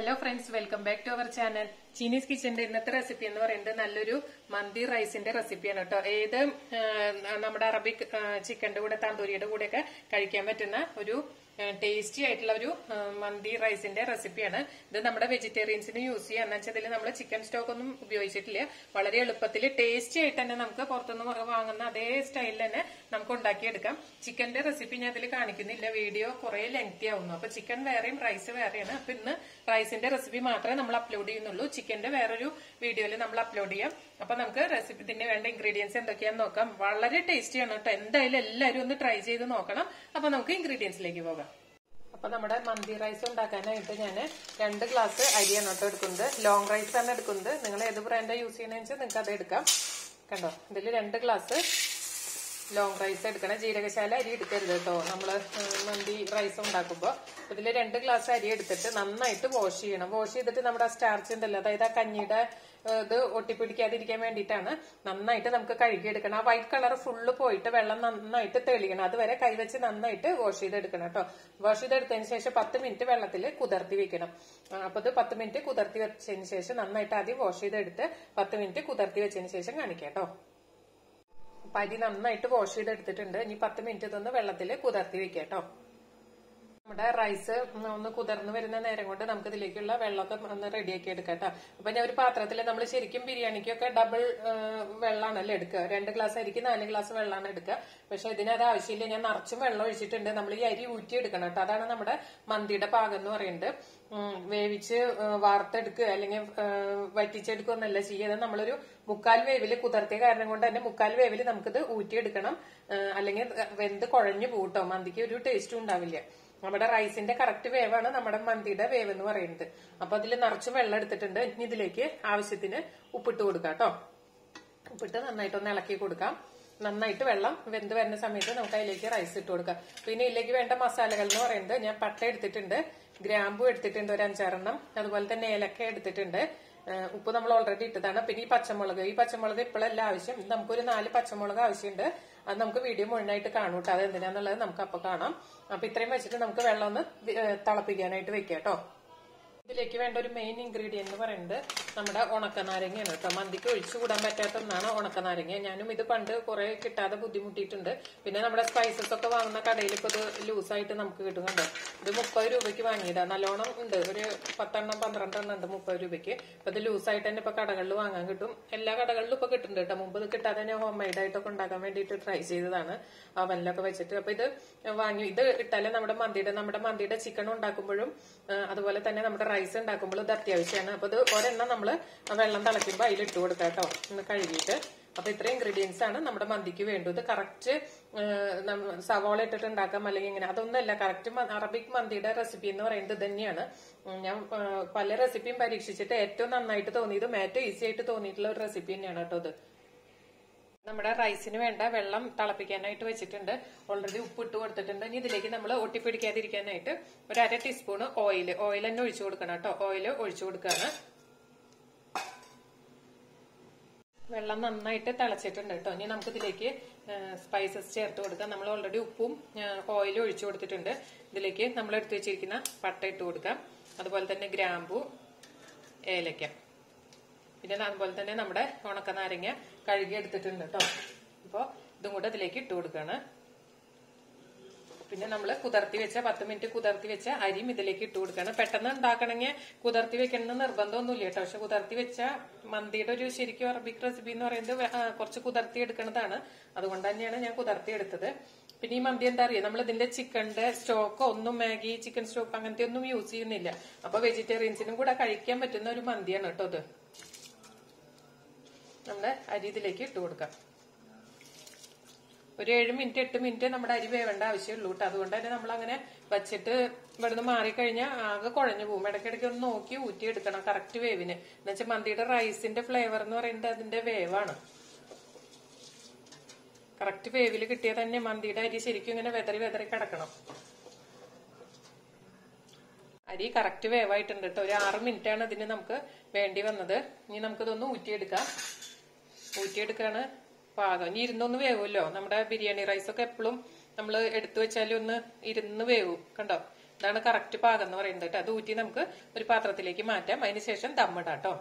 hello friends welcome back to our channel Chinese കിച്ചന്റെ ഇന്നത്തെ recipe എന്ന് പറയുന്നത് നല്ലൊരു മന്തി റൈസിന്റെ റെസിപ്പിയാണ് കേട്ടോ ഏത് ആ, നമ്മുടെ അറബിക് ചിക്കന്റെ കൂടെ തന്തൂരിയുടെ കൂടെയൊക്കെ കഴിക്കാൻ പറ്റുന്ന ഒരു ടേസ്റ്റി ആയിട്ടുള്ള ഒരു ആ, മന്തി റൈസിന്റെ റെസിപ്പിയാണ് ഇത് നമ്മുടെ വെജിറ്റേറിയൻസിന് യൂസ് ചെയ്യാം എന്ന് വെച്ചാൽ ഇതിൽ നമ്മൾ ചിക്കൻ സ്റ്റോക്ക് ഒന്നും ഉപയോഗിച്ചിട്ടില്ല വളരെ എളുപ്പത്തിൽ ടേസ്റ്റി ആയിട്ട് തന്നെ നമുക്ക് പുറത്തുനിന്ന് വാങ്ങുന്ന അതേ സ്റ്റൈലിൽ തന്നെ നമുക്ക് ഉണ്ടാക്കിയെടുക്കാം ചിക്കന്റെ റെസിപ്പി ഞാൻ ഇതിൽ കാണിക്കുന്നില്ല വീഡിയോ കുറെ ലെങ്തി ആവുന്നു അപ്പൊ ചിക്കൻ വേറെയും റൈസ് വേറെയാണ് അപ്പൊ ഇന്ന് റൈസിന്റെ റെസിപ്പി മാത്രമേ നമ്മൾ അപ്ലോഡ് ചെയ്യുന്നുള്ളൂ ചിക്കന്റെ വേറൊരു വീഡിയോയിൽ നമ്മൾ അപ്ലോഡ് ചെയ്യാം അപ്പൊ നമുക്ക് റെസിപ്പി ഇതിന് വേണ്ട ഇൻഗ്രീഡിയൻസ് എന്തൊക്കെയാന്ന് നോക്കാം വളരെ ടേസ്റ്റിയാണ് കേട്ടോ എന്തായാലും എല്ലാവരും ഒന്ന് ട്രൈ ചെയ്ത് നോക്കണം അപ്പൊ നമുക്ക് ഇൻഗ്രീഡിയൻസിലേക്ക് പോകാം അപ്പൊ നമ്മുടെ മന്തി റൈസ് ഉണ്ടാക്കാനായിട്ട് ഞാൻ രണ്ട് ഗ്ലാസ് അരിയാണ് കേട്ടോ എടുക്കുന്നത് ലോങ് റൈസ് ആണ് എടുക്കുന്നത് നിങ്ങൾ ഏത് ബ്രാൻഡ് യൂസ് ചെയ്യണമെന്ന് വെച്ചാൽ നിങ്ങൾക്ക് അത് എടുക്കാം കണ്ടോ ഇതിൽ രണ്ട് ഗ്ലാസ് ലോങ് റൈസ് എടുക്കണം ജീരകശാല അരി എടുക്കരുത് കേട്ടോ നമ്മള് മന്തി റൈസ് ഉണ്ടാക്കുമ്പോൾ ഇതിൽ രണ്ട് ഗ്ലാസ് അരി എടുത്തിട്ട് നന്നായിട്ട് വാഷ് ചെയ്യണം വാഷ് ചെയ്തിട്ട് നമ്മുടെ സ്റ്റാർച്ച് ഉണ്ടല്ലോ അതായത് ആ കഞ്ഞിയുടെ ഏഹ്, ഇത് ഒട്ടിപ്പിടിക്കാതിരിക്കാൻ വേണ്ടിയിട്ടാണ് നന്നായിട്ട് നമുക്ക് കഴുകിയെടുക്കണം ആ വൈറ്റ് കളർ ഫുള്ള് പോയിട്ട് വെള്ളം നന്നായിട്ട് തെളിയണം അതുവരെ കൈവച്ച് നന്നായിട്ട് വാഷ് ചെയ്തെടുക്കണം കേട്ടോ വാഷ് ചെയ്തെടുത്തതിന് ശേഷം പത്ത് മിനിറ്റ് വെള്ളത്തിൽ കുതിർത്തി വെക്കണം ആ, അപ്പൊ ഇത് പത്ത് മിനിറ്റ് കുതിർത്തി വെച്ചതിന് ശേഷം നന്നായിട്ട് ആദ്യം വാഷ് ചെയ്തെടുത്ത് പത്ത് മിനിറ്റ് കുതിർത്തി വെച്ചതിന് ശേഷം കാണിക്കാം കേട്ടോ അപ്പൊ അരി നന്നായിട്ട് വാഷ് ചെയ്തെടുത്തിട്ടുണ്ട് ഇനി പത്ത് മിനിറ്റ് ഇതൊന്ന് വെള്ളത്തിൽ കുതിർത്തി വെക്കാം കേട്ടോ നമ്മുടെ റൈസ് ഒന്ന് കുതിർന്ന് വരുന്ന നേരം കൊണ്ട് നമുക്ക് ഇതിലേക്കുള്ള വെള്ളമൊക്കെ ഒന്ന് റെഡിയാക്കി എടുക്കാം കേട്ടോ അപ്പൊ ഞാൻ ഒരു പാത്രത്തിൽ നമ്മൾ ശരിക്കും ബിരിയാണിക്കൊക്കെ ഡബിൾ വെള്ളമാണല്ലോ എടുക്കുക രണ്ട് ഗ്ലാസ് അരിക്ക് നാല് ഗ്ലാസ് വെള്ളമാണ് എടുക്കുക പക്ഷെ ഇതിനത് ആവശ്യമില്ല ഞാൻ നിറച്ചും വെള്ളം ഒഴിച്ചിട്ടുണ്ട് നമ്മൾ ഈ അരി ഊറ്റി എടുക്കണം കേട്ടോ അതാണ് നമ്മുടെ മന്തിയുടെ പാകം എന്ന് പറയുന്നത് ഉം, വേവിച്ച് ആ, വാർത്തെടുക്കുക അല്ലെങ്കിൽ ആ, വറ്റിച്ചെടുക്കുക എന്നല്ല ചെയ്യുക നമ്മളൊരു മുക്കാൽ വേവില് കുതിർത്തിയ കാരണം കൊണ്ട് തന്നെ മുക്കാൽ വേവില് നമുക്കിത് ഊറ്റിയെടുക്കണം ആ, അല്ലെങ്കിൽ വെന്ത് കുഴഞ്ഞു പോട്ടോ മന്തിക്ക് ഒരു ടേസ്റ്റും ഉണ്ടാവില്ല നമ്മുടെ റൈസിന്റെ കറക്റ്റ് വേവാണ് നമ്മുടെ മന്തിയുടെ വേവ് എന്ന് പറയുന്നത് അപ്പൊ അതിൽ നിറച്ച് വെള്ളം എടുത്തിട്ടുണ്ട് ഇനി ഇതിലേക്ക് ആവശ്യത്തിന് ഉപ്പിട്ട് കൊടുക്കാം കേട്ടോ ഉപ്പിട്ട് നന്നായിട്ടൊന്ന് ഇളക്കി കൊടുക്കാം നന്നായിട്ട് വെള്ളം വെന്ത് വരുന്ന സമയത്ത് നമുക്ക് അതിലേക്ക് റൈസ് ഇട്ട് കൊടുക്കാം പിന്നെ ഇതിലേക്ക് വേണ്ട മസാലകൾ എന്ന് പറയുന്നത് ഞാൻ പട്ട എടുത്തിട്ടുണ്ട് ഗ്രാമ്പു എടുത്തിട്ടുണ്ട് ഒരു അഞ്ചാറെണ്ണം അതുപോലെ തന്നെ ഏലക്ക എടുത്തിട്ടുണ്ട് ഏഹ് ഉപ്പ് നമ്മൾ ഓൾറെഡി ഇട്ടതാണ് പിന്നെ ഈ പച്ചമുളക് ഈ പച്ചമുളക് ഇപ്പോഴല്ല ആവശ്യം ഇത് നമുക്കൊരു നാല് പച്ചമുളക് ആവശ്യമുണ്ട് അത് നമുക്ക് വീഡിയോ മുഴുവനായിട്ട് കാണും കേട്ടോ അത് എന്തിനാന്നുള്ളത് നമുക്ക് അപ്പൊ കാണാം അപ്പൊ ഇത്രയും വെച്ചിട്ട് നമുക്ക് വെള്ളം ഒന്ന് വി- ഏഹ് തിളപ്പിക്കാനായിട്ട് വെക്കാം കേട്ടോ ഇതിലേക്ക് വേണ്ട ഒരു മെയിൻ ഇൻഗ്രീഡിയന്റ് എന്ന് പറയുന്നത് നമ്മുടെ ഉണക്കനാരങ്ങയാണ് കേട്ടോ മന്തിക്ക് ഒഴിച്ചു കൂടാൻ പറ്റാത്ത ഒന്നാണ് ഉണക്കനാരങ്ങ ഞാനും ഇത് പണ്ട് കുറെ കിട്ടാതെ ബുദ്ധിമുട്ടിയിട്ടുണ്ട് പിന്നെ നമ്മുടെ സ്പൈസസ് ഒക്കെ വാങ്ങുന്ന കടയിൽ ഇപ്പൊ ഇത് ലൂസായിട്ട് നമുക്ക് കിട്ടും കണ്ടോ ഇത് മുപ്പത് രൂപയ്ക്ക് വാങ്ങിയതാ നല്ലോണം ഉണ്ട് ഒരു പത്തെണ്ണം പന്ത്രണ്ടെണ്ണം ഉണ്ട് മുപ്പത് രൂപയ്ക്ക് ഇപ്പൊ ഇത് ലൂസായിട്ട് തന്നെ ഇപ്പൊ കടകളിൽ വാങ്ങാൻ കിട്ടും എല്ലാ കടകളിലും ഇപ്പൊ കിട്ടുന്നുണ്ട് കേട്ടോ മുമ്പ് ഇത് കിട്ടാതെ ഞാൻ ഹോം മെയ്ഡ് ആയിട്ടൊക്കെ ഉണ്ടാക്കാൻ വേണ്ടിയിട്ട് ട്രൈ ചെയ്തതാണ് അവനിലൊക്കെ വെച്ചിട്ട് അപ്പൊ ഇത് വാങ്ങി ഇത് ഇട്ടാലേ നമ്മുടെ മന്തിയുടെ നമ്മുടെ മന്തിയുടെ ചിക്കൻ ഉണ്ടാക്കുമ്പോഴും ആ, അതുപോലെ തന്നെ നമ്മുടെ റൈസ് ഉണ്ടാക്കുമ്പോഴും ഇത് അത്യാവശ്യമാണ് അപ്പൊ ഇത് ഒരെണ്ണം നമ്മൾ വെള്ളം തിളയ്ക്കുമ്പോൾ അതിൽ ഇട്ട് കൊടുക്കാം കേട്ടോ ഒന്ന് കഴുകിയിട്ട് അപ്പൊ ഇത്രയും ഇൻഗ്രീഡിയൻസ് ആണ് നമ്മുടെ മന്തിക്ക് വേണ്ടത് കറക്റ്റ് സവോള ഇട്ടിട്ട് ഉണ്ടാക്കാം അല്ലെങ്കിൽ ഇങ്ങനെ അതൊന്നുമല്ല കറക്റ്റ് അറബിക് മന്തിയുടെ റെസിപ്പി എന്ന് പറയുന്നത് ഇത് തന്നെയാണ് ഉം, ഞാൻ ആ, പല റെസിപ്പിയും പരീക്ഷിച്ചിട്ട് ഏറ്റവും നന്നായിട്ട് തോന്നിയതും ഏറ്റവും ഈസി ആയിട്ട് തോന്നിയിട്ടുള്ള ഒരു റെസിപ്പി തന്നെയാണ് കേട്ടോ ഇത് നമ്മുടെ റൈസിന് വേണ്ട വെള്ളം തിളപ്പിക്കാനായിട്ട് വെച്ചിട്ടുണ്ട് ഓൾറെഡി ഉപ്പ് ഇട്ട് കൊടുത്തിട്ടുണ്ട് ഇനി ഇതിലേക്ക് നമ്മൾ ഒട്ടിപ്പിടിക്കാതിരിക്കാനായിട്ട് ഒരു അര ടീസ്പൂൺ ഓയിൽ ഓയിൽ തന്നെ ഒഴിച്ചു കൊടുക്കണം കേട്ടോ ഓയിൽ ഒഴിച്ചു കൊടുക്കുകയാണ് വെള്ളം നന്നായിട്ട് തിളച്ചിട്ടുണ്ട് കേട്ടോ ഇനി നമുക്ക് ഇതിലേക്ക് സ്പൈസസ് ചേർത്ത് കൊടുക്കാം നമ്മൾ ഓൾറെഡി ഉപ്പും ഓയിലും ഒഴിച്ചു കൊടുത്തിട്ടുണ്ട് ഇതിലേക്ക് നമ്മൾ എടുത്തു വെച്ചിരിക്കുന്ന പട്ട ഇട്ട് കൊടുക്കാം അതുപോലെ തന്നെ ഗ്രാമ്പു ഏലക്ക പിന്നെ അതുപോലെ തന്നെ നമ്മുടെ ഉണക്ക നാരങ്ങ കഴുകി എടുത്തിട്ടുണ്ട് കേട്ടോ അപ്പോൾ ഇതും കൂടെ ഇതിലേക്ക് ഇട്ട് കൊടുക്കുകയാണ് പിന്നെ നമ്മൾ കുതിർത്തി വെച്ച പത്ത് മിനിറ്റ് കുതിർത്തി വെച്ച അരിയും ഇതിലേക്ക് ഇട്ട് കൊടുക്കുകയാണ് പെട്ടെന്ന് ഉണ്ടാക്കണമെങ്കിൽ കുതിർത്തി വെക്കണമെന്ന് നിർബന്ധമൊന്നുമില്ല കേട്ടോ പക്ഷെ കുതിർത്തി വെച്ച മന്തിയുടെ ഒരു ശരിക്കും അറബിക് റെസിപ്പി എന്ന് പറയുന്നത് വെ- ആ, കുറച്ച് കുതിർത്തി എടുക്കുന്നതാണ് അതുകൊണ്ട് തന്നെയാണ് ഞാൻ കുതിർത്തി എടുത്തത് പിന്നെ ഈ മന്തി എന്താ അറിയാം നമ്മൾ ഇതിന്റെ ചിക്കന്റെ സ്റ്റോക്കോ ഒന്നും മാഗി ചിക്കൻ സ്റ്റോക്ക് അങ്ങനത്തെ ഒന്നും യൂസ് ചെയ്യുന്നില്ല അപ്പൊ വെജിറ്റേറിയൻസിനും കൂടെ കഴിക്കാൻ പറ്റുന്ന ഒരു മന്തിയാണ് കേട്ടോ ഇത് നമ്മുടെ അരി ഇതിലേക്ക് ഇട്ട് കൊടുക്കാം ഒരു ഏഴ് മിനിറ്റ് എട്ട് മിനിറ്റ് നമ്മുടെ അരി വേവേണ്ട ആവശ്യമുള്ളൂ കേട്ടോ അതുകൊണ്ട് തന്നെ നമ്മൾ അങ്ങനെ വെച്ചിട്ട് ഇവിടുന്ന് മാറിക്കഴിഞ്ഞാൽ ആകെ കുഴഞ്ഞു പോകും ഇടയ്ക്കിടയ്ക്ക് ഒന്ന് നോക്കി ഊറ്റി എടുക്കണം കറക്റ്റ് വേവിന് എന്നുവെച്ചാൽ മന്തിയുടെ റൈസിന്റെ ഫ്ലേവർ എന്ന് പറയുന്നത് അതിന്റെ വേവാണ് കറക്റ്റ് വേവിൽ കിട്ടിയാൽ തന്നെ മന്തിയുടെ അരി ശരിക്കും ഇങ്ങനെ വെതറി വെതറി കിടക്കണം അരി കറക്റ്റ് വേവായിട്ടുണ്ട് കേട്ടോ ഒരു ആറ് മിനിറ്റ് ആണ് ഇതിന് നമുക്ക് വേണ്ടി വന്നത് ഇനി നമുക്കിതൊന്ന് ഊറ്റിയെടുക്കാം ഊറ്റിയെടുക്കാണ് പാകം ഇനി ഇരുന്നൊന്ന് വേവുമല്ലോ നമ്മുടെ ബിരിയാണി റൈസ് ഒക്കെ എപ്പോഴും നമ്മൾ എടുത്തു വെച്ചാലും ഒന്ന് ഇരുന്ന് വേവും കണ്ടോ ഇതാണ് കറക്റ്റ് പാകം എന്ന് പറയുന്നത് കേട്ടോ അത് ഊറ്റി നമുക്ക് ഒരു പാത്രത്തിലേക്ക് മാറ്റാം അതിനുശേഷം ദമ്മിടാം കേട്ടോ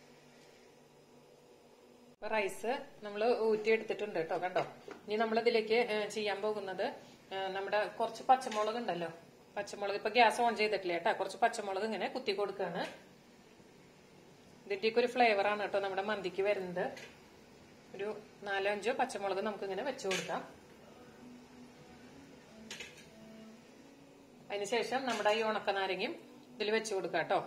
അപ്പൊ റൈസ് നമ്മൾ ഊറ്റി എടുത്തിട്ടുണ്ട് കേട്ടോ കണ്ടോ ഇനി നമ്മൾ ഇതിലേക്ക് ചെയ്യാൻ പോകുന്നത് ഏ, നമ്മുടെ കുറച്ച് പച്ചമുളക് ഉണ്ടല്ലോ പച്ചമുളക് ഇപ്പൊ ഗ്യാസ് ഓൺ ചെയ്തിട്ടില്ല കേട്ടോ കുറച്ച് പച്ചമുളക് ഇങ്ങനെ കുത്തി കൊടുക്കുകയാണ് ഇതിന്റെയൊക്കെ ഒരു ഫ്ലേവർ ആണ് കേട്ടോ നമ്മുടെ മന്തിക്ക് വരുന്നത് ഒരു നാലോ അഞ്ചോ പച്ചമുളക് നമുക്ക് ഇങ്ങനെ വെച്ചു കൊടുക്കാം അതിനുശേഷം നമ്മുടെ ഈ ഉണക്കനാരങ്ങയും ഇതിൽ വെച്ചു കൊടുക്കാം കേട്ടോ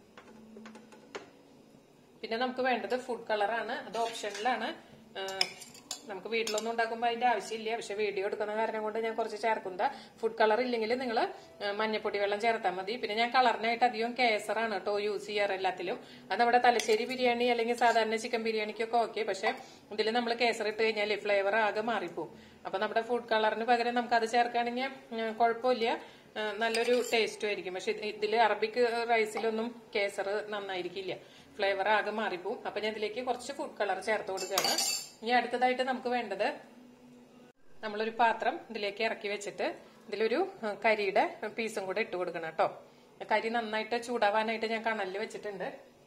പിന്നെ നമുക്ക് വേണ്ടത് ഫുഡ് കളറാണ് അത് ഓപ്ഷനിലാണ് ആ, നമുക്ക് വീട്ടിലൊന്നും ഉണ്ടാക്കുമ്പോൾ അതിന്റെ ആവശ്യമില്ല പക്ഷെ വീഡിയോ എടുക്കുന്ന കാരണം കൊണ്ട് ഞാൻ കുറച്ച് ചേർക്കുന്നത് ഫുഡ് കളർ ഇല്ലെങ്കിൽ നിങ്ങൾ മഞ്ഞപ്പൊടി വെള്ളം ചേർത്താൽ മതി പിന്നെ ഞാൻ കളറിനായിട്ട് അധികം കേസറാണ് കേട്ടോ യൂസ് ചെയ്യാറ് എല്ലാത്തിലും അത് നമ്മുടെ തലശ്ശേരി ബിരിയാണി അല്ലെങ്കിൽ സാധാരണ ചിക്കൻ ബിരിയാണിക്കൊക്കെ ഓക്കെ പക്ഷെ ഇതിൽ നമ്മൾ കേസർ ഇട്ട് കഴിഞ്ഞാൽ ഫ്ലേവർ ആകെ മാറിപ്പോവും അപ്പൊ നമ്മുടെ ഫുഡ് കളറിന് പകരം നമുക്ക് അത് ചേർക്കുകയാണെങ്കിൽ ഉം, കുഴപ്പമില്ല ആ, നല്ലൊരു ടേസ്റ്റും ആയിരിക്കും പക്ഷെ ഇതിൽ അറബിക് റൈസിലൊന്നും കേസർ നന്നായിരിക്കില്ല ഫ്ലേവർ ആകെ മാറിപ്പോവും അപ്പൊ ഞാൻ ഇതിലേക്ക് കുറച്ച് ഫുഡ് കളർ ചേർത്ത് കൊടുക്കുകയാണ് ഇനി അടുത്തതായിട്ട് നമുക്ക് വേണ്ടത് നമ്മളൊരു പാത്രം ഇതിലേക്ക് ഇറക്കി വെച്ചിട്ട് ഇതിലൊരു ആ, കരിയുടെ പീസും കൂടെ ഇട്ട് കൊടുക്കണം കേട്ടോ കരി നന്നായിട്ട് ചൂടാവാനായിട്ട് ഞാൻ കണലിൽ വെച്ചിട്ടുണ്ട്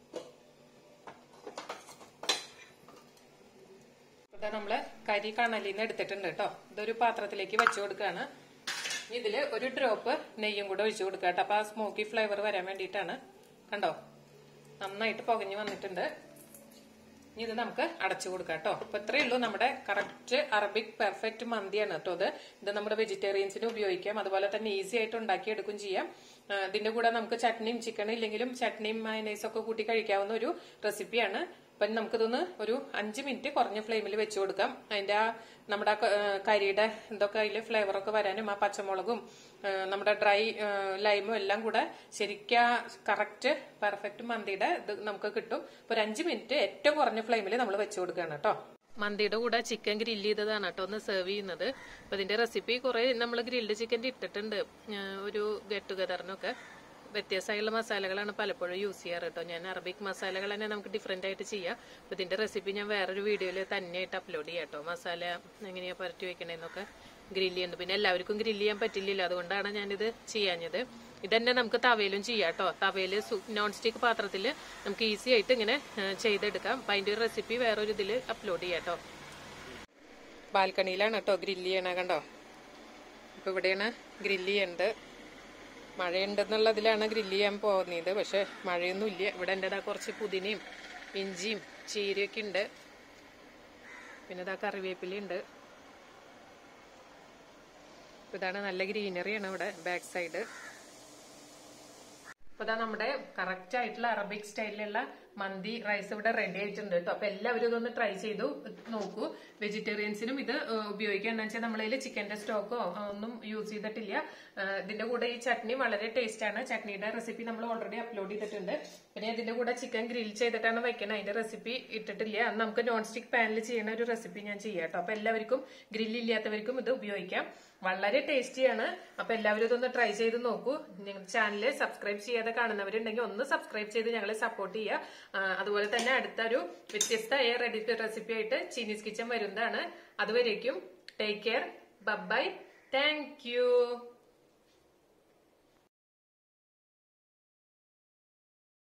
ഇതാ നമ്മള് കരി കണലിൽ നിന്ന് എടുത്തിട്ടുണ്ട് കേട്ടോ ഇതൊരു പാത്രത്തിലേക്ക് വെച്ചു കൊടുക്കുകയാണ് ഇനി ഇതില് ഒരു ഡ്രോപ്പ് നെയ്യും കൂടെ ഒഴിച്ചു കൊടുക്കുക കേട്ടോ അപ്പൊ ആ സ്മോക്കി ഫ്ലേവർ വരാൻ വേണ്ടിയിട്ടാണ് കണ്ടോ നന്നായിട്ട് പുകഞ്ഞു വന്നിട്ടുണ്ട് ഇനി ഇത് നമുക്ക് അടച്ചു കൊടുക്കാം കേട്ടോ അപ്പൊ ഇത്രയേ ഉള്ളൂ നമ്മുടെ കറക്റ്റ് അറബിക് പെർഫെക്റ്റ് മന്തിയാണ് കേട്ടോ ഇത് ഇത് നമ്മുടെ വെജിറ്റേറിയൻസിന് ഉപയോഗിക്കാം അതുപോലെ തന്നെ ഈസി ആയിട്ട് ഉണ്ടാക്കി എടുക്കും ചെയ്യാം ആ, ഇതിന്റെ കൂടെ നമുക്ക് ചട്നിയും ചിക്കൻ ഇല്ലെങ്കിലും ചട്നിയും മയനൈസും ഒക്കെ കൂട്ടി കഴിക്കാവുന്ന ഒരു റെസിപ്പിയാണ് അപ്പൊ ഇനി നമുക്കിതൊന്ന് ഒരു അഞ്ച് മിനിറ്റ് കുറഞ്ഞ ഫ്ലെയിമിൽ വെച്ച് കൊടുക്കാം അതിന്റെ ആ നമ്മുടെ ആ ക- ആ, കരിയുടെ എന്തൊക്കെ അതിൽ ഫ്ലേവർ ഒക്കെ വരാനും ആ പച്ചമുളകും ആ, നമ്മുടെ ഡ്രൈ ലൈമും എല്ലാം കൂടെ ശരിക്കും കറക്റ്റ് പെർഫെക്റ്റ് മന്തിയുടെ ഇത് നമുക്ക് കിട്ടും അപ്പൊ ഒരു അഞ്ച് മിനിറ്റ് ഏറ്റവും കുറഞ്ഞ ഫ്ലെയിമിൽ നമ്മൾ വെച്ച് കൊടുക്കുകയാണ് കേട്ടോ മന്തിയുടെ കൂടെ ചിക്കൻ ഗ്രില്ല് ചെയ്തതാണ് കേട്ടോ ഒന്ന് സെർവ് ചെയ്യുന്നത് അപ്പൊ ഇതിന്റെ റെസിപ്പി കുറെ നമ്മൾ ഗ്രിൽഡ് ചിക്കൻ്റെ ഇട്ടിട്ടുണ്ട് ആ, ഒരു ഗെറ്റ് ടുഗദറിനൊക്കെ വ്യത്യസ്തമായുള്ള മസാലകളാണ് പലപ്പോഴും യൂസ് ചെയ്യാറ് കേട്ടോ ഞാൻ അറബിക് മസാലകൾ തന്നെ നമുക്ക് ഡിഫറെന്റ് ആയിട്ട് ചെയ്യാം അപ്പൊ ഇതിന്റെ റെസിപ്പി ഞാൻ വേറൊരു വീഡിയോയിൽ തന്നെയായിട്ട് അപ്ലോഡ് ചെയ്യാം കേട്ടോ മസാല എങ്ങനെയാ പുരട്ടി വെക്കണേന്നൊക്കെ ഗ്രില്ല് ചെയ്യുന്നുണ്ട് പിന്നെ എല്ലാവർക്കും ഗ്രില്ല് ചെയ്യാൻ പറ്റില്ലല്ലോ അതുകൊണ്ടാണ് ഞാനിത് ചെയ്യാഞ്ഞത് ഇതന്നെ നമുക്ക് തവയിലും ചെയ്യാം കേട്ടോ തവയിൽ നോൺ സ്റ്റിക്ക് പാത്രത്തിൽ നമുക്ക് ഈസി ആയിട്ട് ഇങ്ങനെ ആ, ചെയ്തെടുക്കാം അപ്പൊ അതിന്റെ ഒരു റെസിപ്പി വേറൊരു ഇതിൽ അപ്ലോഡ് ചെയ്യാം കേട്ടോ ബാൽക്കണിയിലാണ് കേട്ടോ ഗ്രില്ല് ചെയ്യണ കണ്ടോ ഇപ്പൊ ഇവിടെയാണ് ഗ്രില്ല് ചെയ്യേണ്ടത് മഴയുണ്ടെന്നുള്ളതിലാണ് ഗ്രില്ല് ചെയ്യാൻ പോകുന്നത് പക്ഷെ മഴയൊന്നും ഇല്ല ഇവിടെ എൻ്റെ ഇതാ കുറച്ച് പുതിനയും ഇഞ്ചിയും ചീരയൊക്കെ ഉണ്ട് പിന്നെ ഇതാ കറിവേപ്പിലയുണ്ട് ഇതാണ് നല്ല ഗ്രീനറിയാണ് ഇവിടെ ബാക്ക് സൈഡ് അപ്പൊ ഇതാ നമ്മുടെ കറക്റ്റ് ആയിട്ടുള്ള അറബിക് സ്റ്റൈലിലുള്ള മന്തി റൈസ് ഇവിടെ റെഡി ആയിട്ടുണ്ട് കേട്ടോ അപ്പൊ എല്ലാവരും ഇതൊന്ന് ട്രൈ ചെയ്തു നോക്കൂ വെജിറ്റേറിയൻസിനും ഇത് ഏഹ്, ഉപയോഗിക്കാം എന്താ വെച്ചാൽ നമ്മളതിൽ ചിക്കന്റെ സ്റ്റോക്കോ ഒന്നും യൂസ് ചെയ്തിട്ടില്ല ഏഹ്, ഇതിന്റെ കൂടെ ഈ ചട്നി വളരെ ടേസ്റ്റ് ആണ് ചട്നിയുടെ റെസിപ്പി നമ്മൾ ഓൾറെഡി അപ്ലോഡ് ചെയ്തിട്ടുണ്ട് പിന്നെ ഇതിന്റെ കൂടെ ചിക്കൻ ഗ്രിൽ ചെയ്തിട്ടാണ് വെക്കുന്നത് അതിന്റെ റെസിപ്പി ഇട്ടിട്ടില്ല അത് നമുക്ക് നോൺ സ്റ്റിക് പാനിൽ ചെയ്യുന്ന ഒരു റെസിപ്പി ഞാൻ ചെയ്യാം കേട്ടോ അപ്പൊ എല്ലാവർക്കും ഗ്രില്ല് ഇല്ലാത്തവർക്കും ഇത് ഉപയോഗിക്കാം വളരെ ടേസ്റ്റിയാണ് അപ്പൊ എല്ലാവരും ഇതൊന്ന് ട്രൈ ചെയ്ത് നോക്കൂ നിങ്ങൾ ചാനൽ സബ്സ്ക്രൈബ് ചെയ്യാതെ കാണുന്നവരുണ്ടെങ്കിൽ ഒന്ന് സബ്സ്ക്രൈബ് ചെയ്ത് ഞങ്ങളെ സപ്പോർട്ട് ചെയ്യുക ആ, അതുപോലെ തന്നെ അടുത്തൊരു വ്യത്യസ്ത എയർ റെഡി റെസിപ്പി ആയിട്ട് ചീനീസ് കിച്ചൻ വരുന്നതാണ് അതുവരേക്കും take care bye thank U